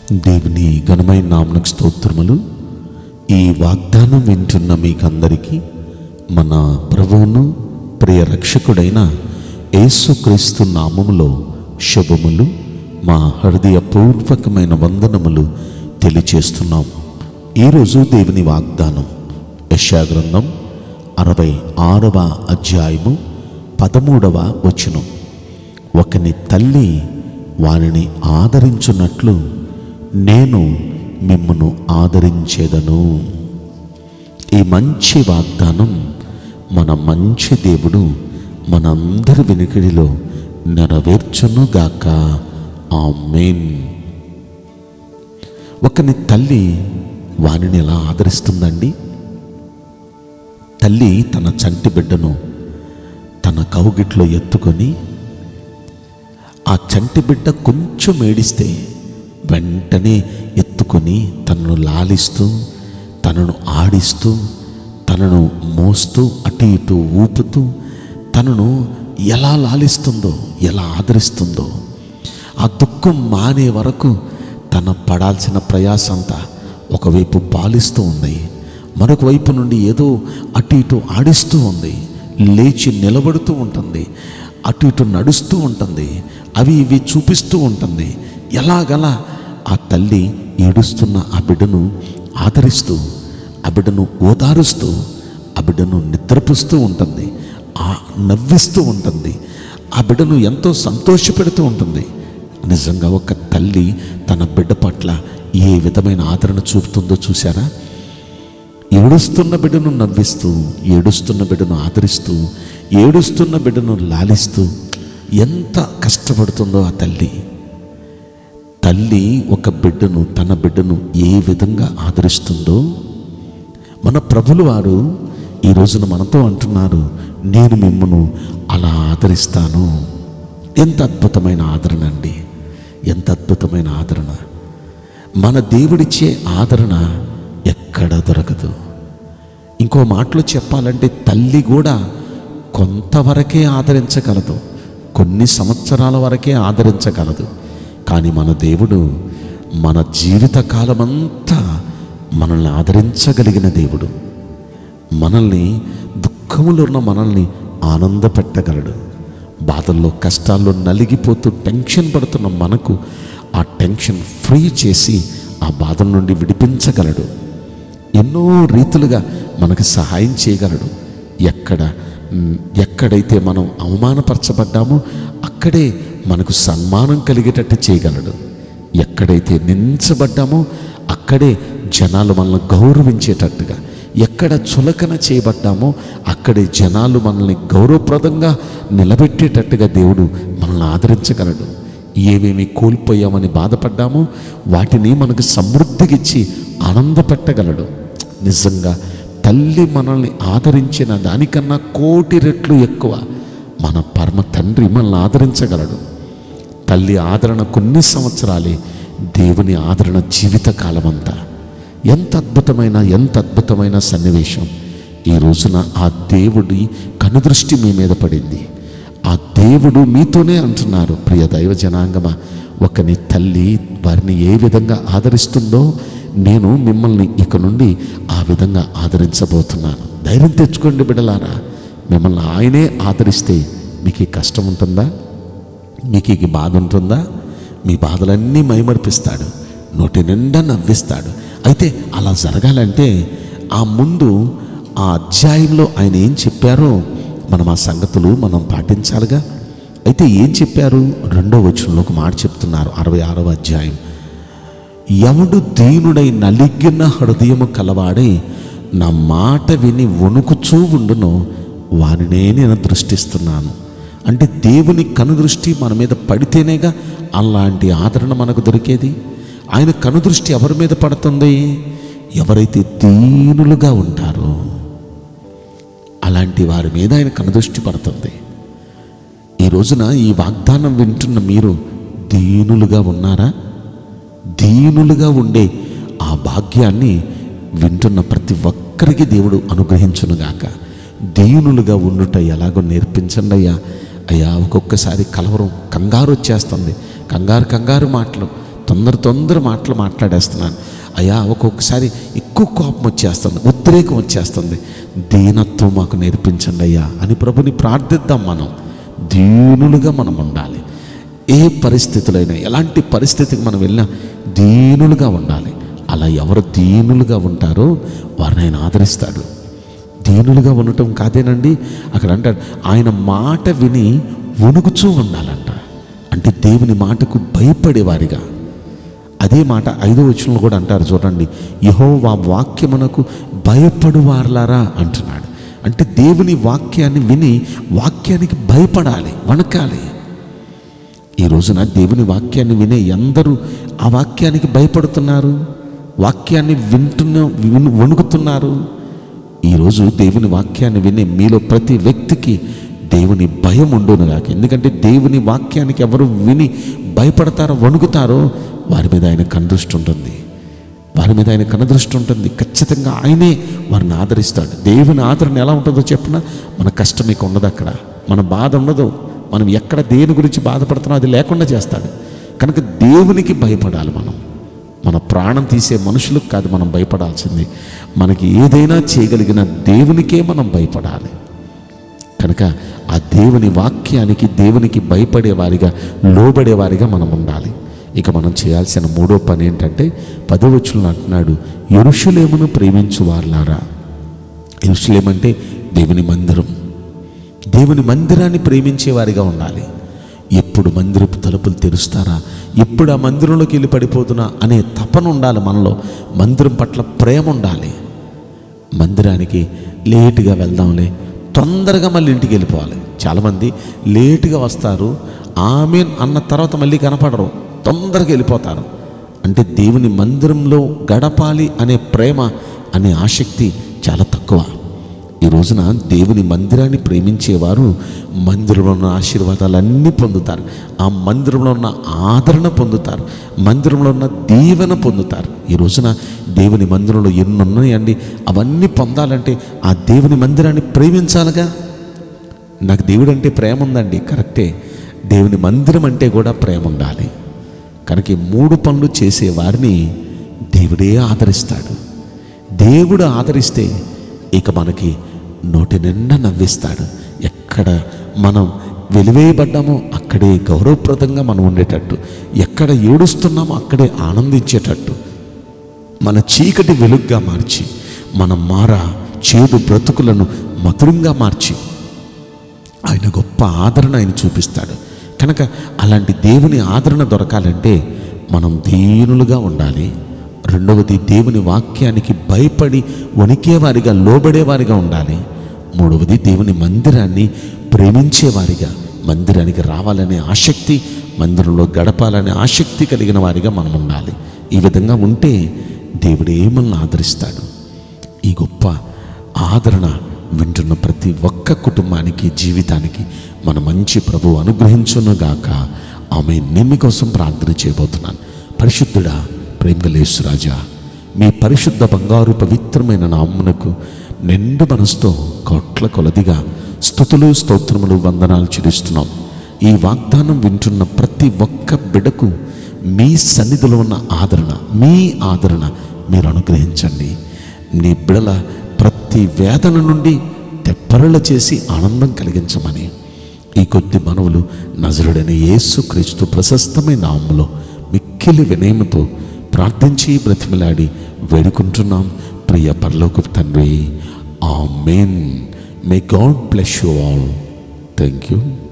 దేవుని ఘనమైన నామనకు స్తోత్రములు ఈ వాగ్దానం వింటున్న మీకందరికీ మన ప్రభువును ప్రియ రక్షకుడైన యేసుక్రీస్తు నామములో శుభములు మా హృదయపూర్వకమైన వందనములు తెలియచేస్తున్నాం ఈరోజు దేవుని వాగ్దానం యశాగ్రంథం అరవై ఆరవ అధ్యాయము పదమూడవ వచనం ఒకని తల్లి వారిని ఆదరించున్నట్లు నేను మిమ్మను ఆదరించేదను ఈ మంచి వాగ్దానం మన మంచి దేవుడు మనందరి వెనుకడిలో నెరవేర్చునుగాక ఆమేన్ ఒకని తల్లి వారిని ఎలా ఆదరిస్తుందండి తల్లి తన చంటి బిడ్డను తన కౌగిట్లో ఎత్తుకొని ఆ చంటి బిడ్డ కొంచెం ఏడిస్తే వెంటనే ఎత్తుకొని తనను లాలిస్తూ తనను ఆడిస్తూ తనను మోస్తూ అటు ఇటు ఊపుతూ తనను ఎలా లాలిస్తుందో ఎలా ఆదరిస్తుందో ఆ దుఃఖం మానే వరకు తన పడాల్సిన ప్రయాసంతా ఒకవైపు పాలిస్తూ ఉంది మరొక వైపు నుండి ఏదో అటు ఇటు ఆడిస్తూ ఉంది లేచి నిలబడుతూ ఉంటుంది అటు ఇటు నడుస్తూ ఉంటుంది అవి ఇవి చూపిస్తూ ఉంటుంది ఎలాగలా ఆ తల్లి ఏడుస్తున్న ఆ బిడ్డను ఆదరిస్తూ ఆ బిడ్డను ఓదారుస్తూ ఆ బిడ్డను నిద్రపుస్తూ ఉంటుంది ఆ నవ్విస్తూ ఉంటుంది ఆ బిడ్డను ఎంతో సంతోషపెడుతూ ఉంటుంది నిజంగా ఒక తల్లి తన బిడ్డ పట్ల ఏ విధమైన ఆదరణ చూపుతుందో చూసారా ఏడుస్తున్న బిడ్డను నవ్విస్తూ ఏడుస్తున్న బిడ్డను ఆదరిస్తూ ఏడుస్తున్న బిడ్డను లాలిస్తూ ఎంత కష్టపడుతుందో ఆ తల్లి తల్లి ఒక బిడ్డను తన బిడ్డను ఏ విధంగా ఆదరిస్తుందో మన ప్రభులు వారు ఈ రోజున మనతో అంటున్నారు నేను మిమ్మను అలా ఆదరిస్తాను ఎంత అద్భుతమైన ఆదరణ అండి ఎంత అద్భుతమైన ఆదరణ మన దేవుడిచ్చే ఆదరణ ఎక్కడ దొరకదు ఇంకో మాటలో చెప్పాలంటే తల్లి కూడా కొంతవరకే ఆదరించగలదు కొన్ని సంవత్సరాల వరకే ఆదరించగలదు కానీ మన దేవుడు మన జీవిత కాలమంతా మనల్ని ఆదరించగలిగిన దేవుడు మనల్ని దుఃఖములో ఉన్న మనల్ని ఆనందపెట్టగలడు బాధల్లో కష్టాల్లో నలిగిపోతూ టెన్షన్ పడుతున్న మనకు ఆ టెన్షన్ ఫ్రీ చేసి ఆ బాధ నుండి విడిపించగలడు ఎన్నో రీతులుగా మనకు సహాయం చేయగలడు ఎక్కడ మ్, ఎక్కడైతే మనం అవమానపరచబడ్డామో అక్కడే మనకు సన్మానం కలిగేటట్టు చేయగలడు ఎక్కడైతే నించబడ్డామో అక్కడే జనాలు మనల్ని గౌరవించేటట్టుగా ఎక్కడ చులకన చేయబడ్డామో అక్కడే జనాలు మనల్ని గౌరవప్రదంగా నిలబెట్టేటట్టుగా దేవుడు మనల్ని ఆదరించగలడు ఏమేమి కోల్పోయామని బాధపడ్డామో వాటిని మనకు సమృద్ధిగిచ్చి ఆనందపెట్టగలడు నిజంగా తల్లి మనల్ని ఆదరించిన దానికన్నా కోటి రెట్లు ఎక్కువ మన పరమ తండ్రి మనల్ని ఆదరించగలడు తల్లి ఆదరణ కొన్ని సంవత్సరాలే దేవుని ఆదరణ జీవితకాలం అంతా ఎంత అద్భుతమైన ఎంత అద్భుతమైన సన్నివేశం ఈ రోజున ఆ దేవుడి కనుదృష్టి మీ మీద పడింది ఆ దేవుడు మీతోనే అంటున్నారు ప్రియ దైవ జనాంగమా ఒకని తల్లి వారిని ఏ విధంగా ఆదరిస్తుందో నేను మిమ్మల్ని ఇక నుండి ఆ విధంగా ఆదరించబోతున్నాను ధైర్యం తెచ్చుకోండి బిడ్డలారా మిమ్మల్ని ఆయనే ఆదరిస్తే మీకు ఈ కష్టం ఉంటుందా మీకు ఈ బాధ ఉంటుందా మీ బాధలన్నీ మైమర్పిస్తాడు నోటి నిండా నవ్విస్తాడు అయితే అలా జరగాలంటే ఆ ముందు ఆ అధ్యాయంలో ఆయన ఏం చెప్పారో మనం ఆ సంగతులు మనం పాటించాలిగా అయితే ఏం చెప్పారు రెండో వచనంలో ఒక మాట చెప్తున్నారు అరవై ఆరవ అధ్యాయం ఎవడు దీనుడై నలిగిన హృదయము కలవాడై నా మాట విని వణుకుచూ ఉండునో వారినే నేను దృష్టిస్తున్నాను అంటే దేవుని కనుదృష్టి మన మీద పడితేనేగా అలాంటి ఆదరణ మనకు దొరికేది ఆయన కనుదృష్టి ఎవరి మీద పడుతుంది ఎవరైతే దీనులుగా ఉంటారో అలాంటి వారి మీద ఆయన కనుదృష్టి పడుతుంది ఈ రోజున ఈ వాగ్దానం వింటున్న మీరు దీనులుగా ఉన్నారా దీనులుగా ఉండే ఆ భాగ్యాన్ని వింటున్న ప్రతి ఒక్కరికి దేవుడు అనుగ్రహించునుగాక దీనులుగా ఉండుట ఎలాగో నేర్పించండి అయ్యా అయ్యా ఒక్కొక్కసారి కలవరం కంగారు వచ్చేస్తుంది కంగారు కంగారు మాటలు తొందర తొందర మాటలు మాట్లాడేస్తున్నాను అయ్యా ఒక్కొక్కసారి ఎక్కువ కోపం వచ్చేస్తుంది ఉద్రేకం వచ్చేస్తుంది దీనత్వం మాకు నేర్పించండి అయ్యా అని ప్రభుని ప్రార్థిద్దాం మనం దీనులుగా మనం ఉండాలి ఏ పరిస్థితులైనా ఎలాంటి పరిస్థితికి మనం వెళ్ళినా దీనులుగా ఉండాలి అలా ఎవరు దీనులుగా ఉంటారో వారిని ఆయన ఆదరిస్తాడు దీనులుగా ఉండటం కాదేనండి అక్కడ అంటాడు ఆయన మాట విని వణుకుచూ ఉండాలంట అంటే దేవుని మాటకు భయపడేవారిగా అదే మాట ఐదో వచనంలో కూడా అంటారు చూడండి యహోవా వాక్యమునకు భయపడువార్లారా అంటున్నాడు అంటే దేవుని వాక్యాన్ని విని వాక్యానికి భయపడాలి వణకాలి ఈ రోజున దేవుని వాక్యాన్ని వినే ఎందరూ ఆ వాక్యానికి భయపడుతున్నారు వాక్యాన్ని వింటున్న విను- వణుకుతున్నారు ఈరోజు దేవుని వాక్యాన్ని వినే మీలో ప్రతి వ్యక్తికి దేవుని భయం ఉండును గాక ఎందుకంటే దేవుని వాక్యానికి ఎవరు విని భయపడతారో వణుకుతారో వారి మీద ఆయన కనుదృష్టి ఉంటుంది వారి మీద ఆయన కనుదృష్టి ఉంటుంది ఖచ్చితంగా ఆయనే వారిని ఆదరిస్తాడు దేవుని ఆదరణ ఎలా ఉంటుందో చెప్పిన మన కష్టం మీకు ఉండదు అక్కడ మన బాధ ఉండదు మనం ఎక్కడ దేని గురించి బాధపడుతున్నాం అది లేకుండా చేస్తాడు కనుక దేవునికి భయపడాలి మనం మన ప్రాణం తీసే మనుషులకు కాదు మనం భయపడాల్సింది మనకి ఏదైనా చేయగలిగిన దేవునికే మనం భయపడాలి కనుక ఆ దేవుని వాక్యానికి దేవునికి భయపడే వారిగా లోబడే వారిగా మనం ఉండాలి ఇక మనం చేయాల్సిన మూడో పని ఏంటంటే పదవచ్చులను అంటున్నాడు ఎరుషులేమును ప్రేమించు వారులారా ఎరుషులేమంటే దేవుని మందిరం దేవుని మందిరాన్ని ప్రేమించే వారిగా ఉండాలి ఎప్పుడు మందిరపు తలుపులు తెరుస్తారా ఎప్పుడు ఆ మందిరంలోకి వెళ్ళి పడిపోతున్నా అనే తపన ఉండాలి మనలో మందిరం పట్ల ప్రేమ ఉండాలి మందిరానికి లేటుగా వెళ్దాంలే తొందరగా మళ్ళీ ఇంటికి వెళ్ళిపోవాలి చాలామంది లేటుగా వస్తారు ఆమె అన్న తర్వాత మళ్ళీ కనపడరు తొందరగా వెళ్ళిపోతారు అంటే దేవుని మందిరంలో గడపాలి అనే ప్రేమ అనే ఆసక్తి చాలా తక్కువ ఈ రోజున దేవుని మందిరాన్ని ప్రేమించేవారు మందిరంలో ఉన్న ఆశీర్వాదాలన్నీ పొందుతారు ఆ మందిరంలో ఉన్న ఆదరణ పొందుతారు మందిరంలో ఉన్న దీవెన పొందుతారు ఈ రోజున దేవుని మందిరంలో ఎన్ని ఉన్నాయండి అవన్నీ పొందాలంటే ఆ దేవుని మందిరాన్ని ప్రేమించాలిగా నాకు దేవుడు అంటే ప్రేమ ఉందండి కరెక్టే దేవుని మందిరం అంటే కూడా ప్రేమ ఉండాలి కనుక ఈ మూడు పనులు చేసే వారిని దేవుడే ఆదరిస్తాడు దేవుడు ఆదరిస్తే ఇక మనకి నోటి నిండా నవ్విస్తాడు ఎక్కడ మనం వెలివేయబడ్డామో అక్కడే గౌరవప్రదంగా మనం ఉండేటట్టు ఎక్కడ ఏడుస్తున్నామో అక్కడే ఆనందించేటట్టు మన చీకటి వెలుగ్గా మార్చి మన మార చేదు బ్రతుకులను మధురంగా మార్చి ఆయన గొప్ప ఆదరణ ఆయన చూపిస్తాడు కనుక అలాంటి దేవుని ఆదరణ దొరకాలంటే మనం దీనులుగా ఉండాలి రెండవది దేవుని వాక్యానికి భయపడి వణికేవారిగా లోబడేవారిగా ఉండాలి మూడవది దేవుని మందిరాన్ని ప్రేమించేవారిగా మందిరానికి రావాలనే ఆసక్తి మందిరంలో గడపాలనే ఆసక్తి కలిగిన వారిగా మనం ఉండాలి ఈ విధంగా ఉంటే దేవుడే మనల్ని ఆదరిస్తాడు ఈ గొప్ప ఆదరణ వింటున్న ప్రతి ఒక్క కుటుంబానికి జీవితానికి మన మంచి ప్రభు అనుగ్రహించునుగాక ఆమె నిమ్మి కోసం ప్రార్థన చేయబోతున్నాను పరిశుద్ధుడా ప్రేమలేసు రాజా మీ పరిశుద్ధ బంగారు పవిత్రమైన నామ్మునకు నిండు మనసుతో కోట్ల కొలదిగా స్థుతులు స్తోత్రములు వందనాలు చెల్లిస్తున్నాం ఈ వాగ్దానం వింటున్న ప్రతి ఒక్క బిడకు మీ సన్నిధిలో ఉన్న ఆదరణ మీ ఆదరణ మీరు అనుగ్రహించండి నీ బిడల ప్రతి వేదన నుండి తెప్పరల చేసి ఆనందం కలిగించమని ఈ కొద్ది మనవులు నజరుడైన యేసు క్రీస్తు ప్రశస్తమైన నామములో మిక్కిలి వినయముతో ప్రార్థించి బ్రతిమలాడి వేడుకుంటున్నాం ప్రియ పరలోక తండ్రి amen may God bless you all thank you